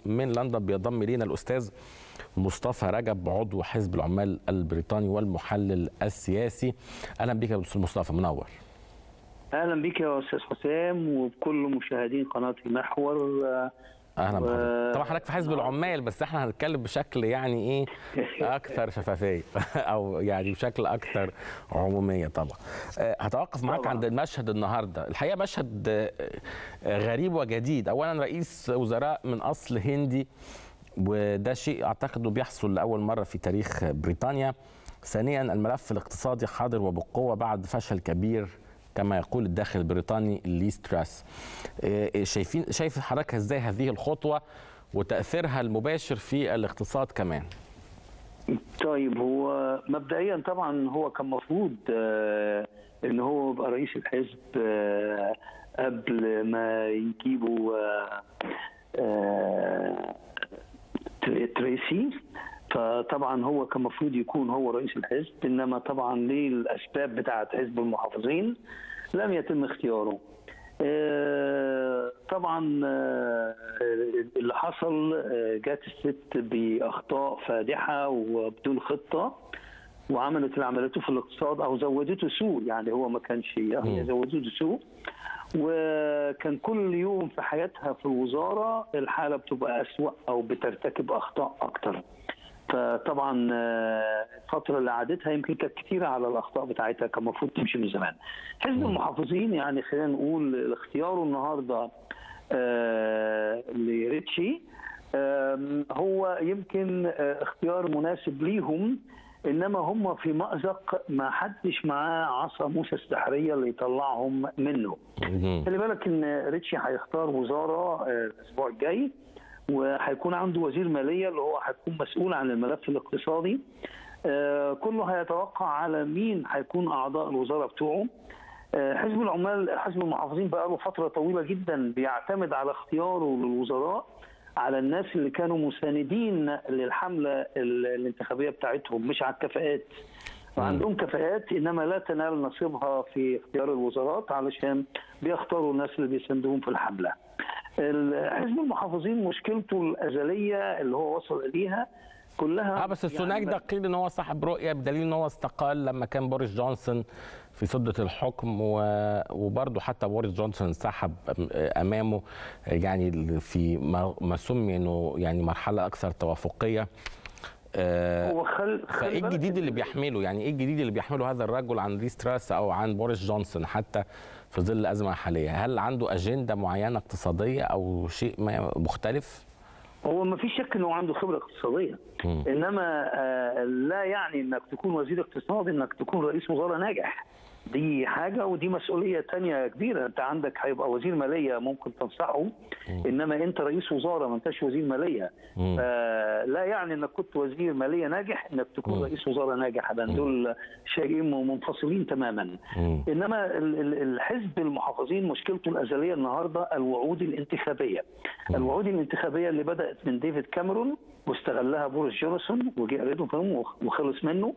من لندن بينضم الينا الاستاذ مصطفى رجب عضو حزب العمال البريطاني والمحلل السياسي اهلا بك يا استاذ مصطفى منور اهلا بك يا استاذ حسام وبكل مشاهدين قناه المحور اهلا بحضرتك طبعا حضرتك في حزب العمال بس احنا هنتكلم بشكل يعني ايه اكثر شفافيه او يعني بشكل اكثر عموميه طبعا هتوقف معاك طبعاً. عند المشهد النهارده الحقيقه مشهد غريب وجديد اولا رئيس وزراء من اصل هندي وده شيء اعتقد انه بيحصل لاول مره في تاريخ بريطانيا ثانيا الملف الاقتصادي حاضر وبقوه بعد فشل كبير كما يقول الداخل البريطاني ليستراس إيه، شايفين شايف حضرتك ازاي هذه الخطوه وتاثيرها المباشر في الاقتصاد كمان طيب هو مبدئيا طبعا هو كان مفروض آه، ان هو يبقى رئيس الحزب آه، قبل ما يجيبوا آه، آه، تري- تريسي فطبعا هو كان المفروض يكون هو رئيس الحزب انما طبعا للاسباب بتاعه حزب المحافظين لم يتم اختياره آه، طبعا آه، اللي حصل آه، جات الست باخطاء فادحه وبدون خطه وعملت اللي عملته في الاقتصاد او زودته سوء يعني هو ما كانش هي زودته سوء وكان كل يوم في حياتها في الوزاره الحاله بتبقى اسوأ او بترتكب اخطاء اكتر فطبعا آه، الفتره اللي قعدتها يمكن كانت كتيره على الاخطاء بتاعتها كان المفروض تمشي من زمان. حزب المحافظين يعني خلينا نقول اختياره النهارده آه، لريتشي آم، هو يمكن آه، اختيار مناسب ليهم انما هم في مازق ما حدش معاه عصا موسى السحريه اللي يطلعهم منه. مم. خلي بالك ان ريتشي هيختار وزاره آه، الاسبوع الجاي وهيكون عنده وزير ماليه اللي هو هيكون مسؤول عن الملف الاقتصادي آه، كله هيتوقع على مين هيكون اعضاء الوزاره بتوعه آه، حزب العمال حزب المحافظين بقى له فتره طويله جدا بيعتمد على اختياره للوزراء على الناس اللي كانوا مساندين للحمله ال- الانتخابيه بتاعتهم مش على الكفاءات وعندهم كفاءات انما لا تنال نصيبها في اختيار الوزارات علشان بيختاروا الناس اللي بيساندوهم في الحمله. ال- حزب المحافظين مشكلته الازليه اللي هو وصل اليها كلها اه بس السوناك ده قيل ان هو صاحب رؤيه بدليل ان هو استقال لما كان بوريس جونسون في سده الحكم و- وبرضه حتى بوريس جونسون انسحب أم- امامه يعني في ما ما سمي انه يعني مرحله اكثر توافقيه آه، هو خل خلي فايه بالك الجديد اللي إن- بيحمله يعني ايه الجديد اللي بيحمله هذا الرجل عن ليس تراس او عن بوريس جونسون حتى في ظل الازمه الحاليه هل عنده اجنده معينه اقتصاديه او شيء ما مختلف هو ما فيش شك انه عنده خبره اقتصاديه مم. انما آه، لا يعني انك تكون وزير اقتصاد انك تكون رئيس وزراء ناجح دي حاجه ودي مسؤوليه تانية كبيره انت عندك هيبقى وزير ماليه ممكن تنصحه انما انت رئيس وزاره ما انتش وزير ماليه مم. آه، لا يعني انك كنت وزير ماليه ناجح انك تكون مم. رئيس وزراء ناجح لان دول شيئين منفصلين تماما مم. انما ال- ال- الحزب المحافظين مشكلته الازليه النهارده الوعود الانتخابيه. الوعود الانتخابيه اللي بدات من ديفيد كاميرون واستغلها بوريس جونسون وجه قريته فيهم وخلص منه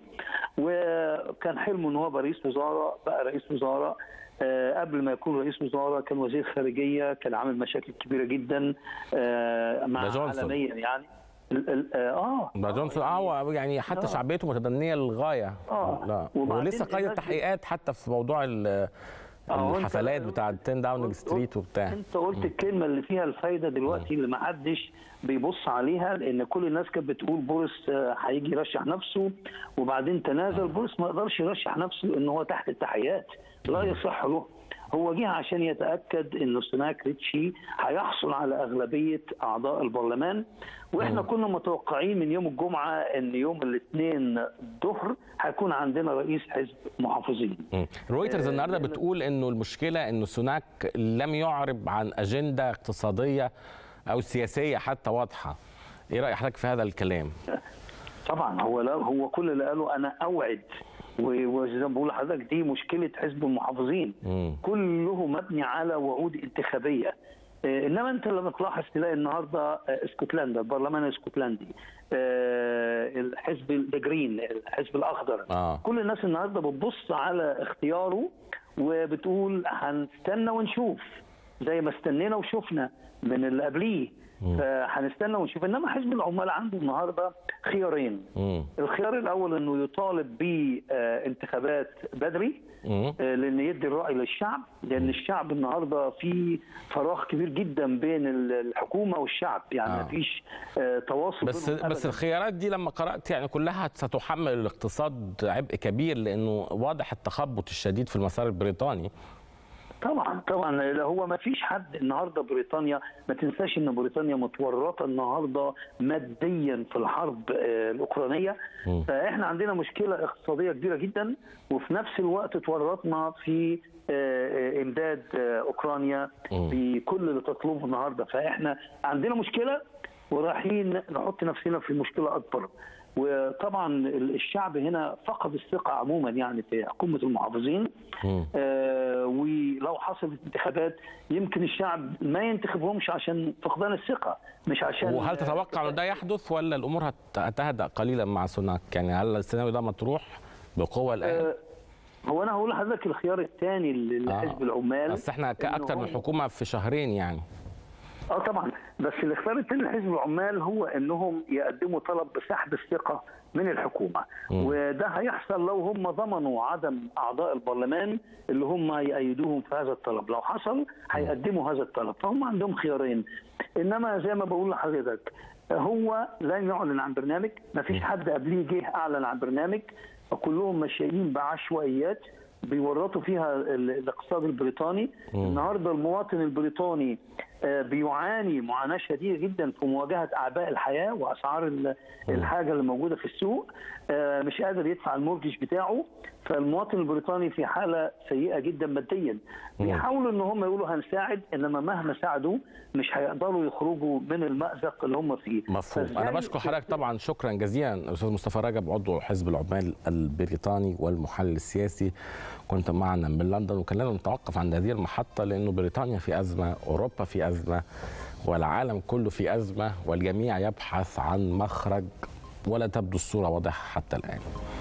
وكان حلمه ان هو يبقى رئيس وزراء بقى رئيس وزراء آه، قبل ما يكون رئيس وزراء كان وزير خارجيه كان عامل مشاكل كبيره جدا آه، مع ده جونسون. عالميا يعني ال- ال- اه ده جونسون اه هو يعني حتى آه. شعبيته متدنيه للغايه آه. لا وبعدين ولسه قيد الناس- التحقيقات حتى في موضوع ال- آه، وأنت- الحفلات بتاع 10 داونينج قلت- ستريت وبتاع انت قلت الكلمه اللي فيها الفايده دلوقتي اللي ما حدش بيبص عليها لان كل الناس كانت بتقول بوريس آه، هيجي يرشح نفسه وبعدين تنازل بوريس ما يقدرش يرشح نفسه لان هو تحت التحيات لا يصح له هو جه عشان يتاكد ان سوناك ريتشي هيحصل على اغلبيه اعضاء البرلمان واحنا كنا متوقعين من يوم الجمعه ان يوم الاثنين الظهر هيكون عندنا رئيس حزب محافظين مم. رويترز آه، النهارده لأن- بتقول انه المشكله انه سوناك لم يعرب عن اجنده اقتصاديه او سياسيه حتى واضحه ايه راي حضرتك في هذا الكلام طبعا هو لا هو كل اللي قاله انا اوعد و- وزي ما بقول لحضرتك دي مشكله حزب المحافظين مم. كله مبني على وعود انتخابيه آه، انما انت لما تلاحظ تلاقي النهارده آه، اسكتلندا البرلمان الاسكتلندي آه، الحزب الجرين الحزب الاخضر آه. كل الناس النهارده بتبص على اختياره وبتقول هنستنى ونشوف زي ما استنينا وشفنا من اللي قبليه فهنستنى ونشوف انما حزب العمال عنده النهارده خيارين مم. الخيار الاول انه يطالب بانتخابات بدري مم. آه، لان يدي الراي للشعب لان الشعب النهارده في فراغ كبير جدا بين ال- الحكومه والشعب يعني آه. مفيش آه، تواصل بس بينهم بس أبداً. الخيارات دي لما قرات يعني كلها ستحمل الاقتصاد عبء كبير لانه واضح التخبط الشديد في المسار البريطاني طبعا طبعا لا هو ما فيش حد النهارده بريطانيا ما تنساش ان بريطانيا متورطه النهارده ماديا في الحرب آه، الاوكرانيه مم. فاحنا عندنا مشكله اقتصاديه كبيره جدا وفي نفس الوقت تورطنا في آه، آه، امداد آه، اوكرانيا مم. بكل اللي تطلبه النهارده فاحنا عندنا مشكله ورايحين نحط نفسنا في مشكله اكبر وطبعا الشعب هنا فقد الثقه عموما يعني في حكومه المحافظين مم. آه، ولو حصلت انتخابات يمكن الشعب ما ينتخبهمش عشان فقدان الثقه مش عشان وهل تتوقع انه ده يحدث ولا الامور هت- هتهدأ قليلا مع سوناك يعني هل السيناريو ده مطروح بقوه الان؟ آه، هو انا هقول لحضرتك الخيار الثاني لحزب آه. العمال بس احنا إن كاكثر من هو- حكومه في شهرين يعني اه طبعا بس الاختيار الثاني لحزب العمال هو انهم يقدموا طلب بسحب الثقه من الحكومه مم. وده هيحصل لو هم ضمنوا عدم اعضاء البرلمان اللي هم يأيدوهم في هذا الطلب لو حصل هيقدموا هذا الطلب فهم عندهم خيارين انما زي ما بقول لحضرتك هو لن يعلن عن برنامج ما فيش حد قبليه جه اعلن عن برنامج كلهم ماشيين بعشوائيات بيورطوا فيها ال- الاقتصاد البريطاني مم. النهارده المواطن البريطاني آه، بيعاني معاناه شديده جدا في مواجهه اعباء الحياه واسعار ال- الحاجه اللي موجوده في السوق آه، مش قادر يدفع المورجج بتاعه فالمواطن البريطاني في حاله سيئه جدا ماديا بيحاولوا ان هم يقولوا هنساعد انما مهما ساعدوا مش هيقدروا يخرجوا من المأزق اللي هم فيه مفهوم فإزاي- انا بشكر حضرتك طبعا شكرا جزيلا استاذ مصطفى رجب عضو حزب العمال البريطاني والمحلل السياسي كنت معنا من لندن وكان لازم نتوقف عند هذه المحطه لانه بريطانيا في ازمه اوروبا في ازمه والعالم كله في ازمه والجميع يبحث عن مخرج ولا تبدو الصوره واضحه حتى الان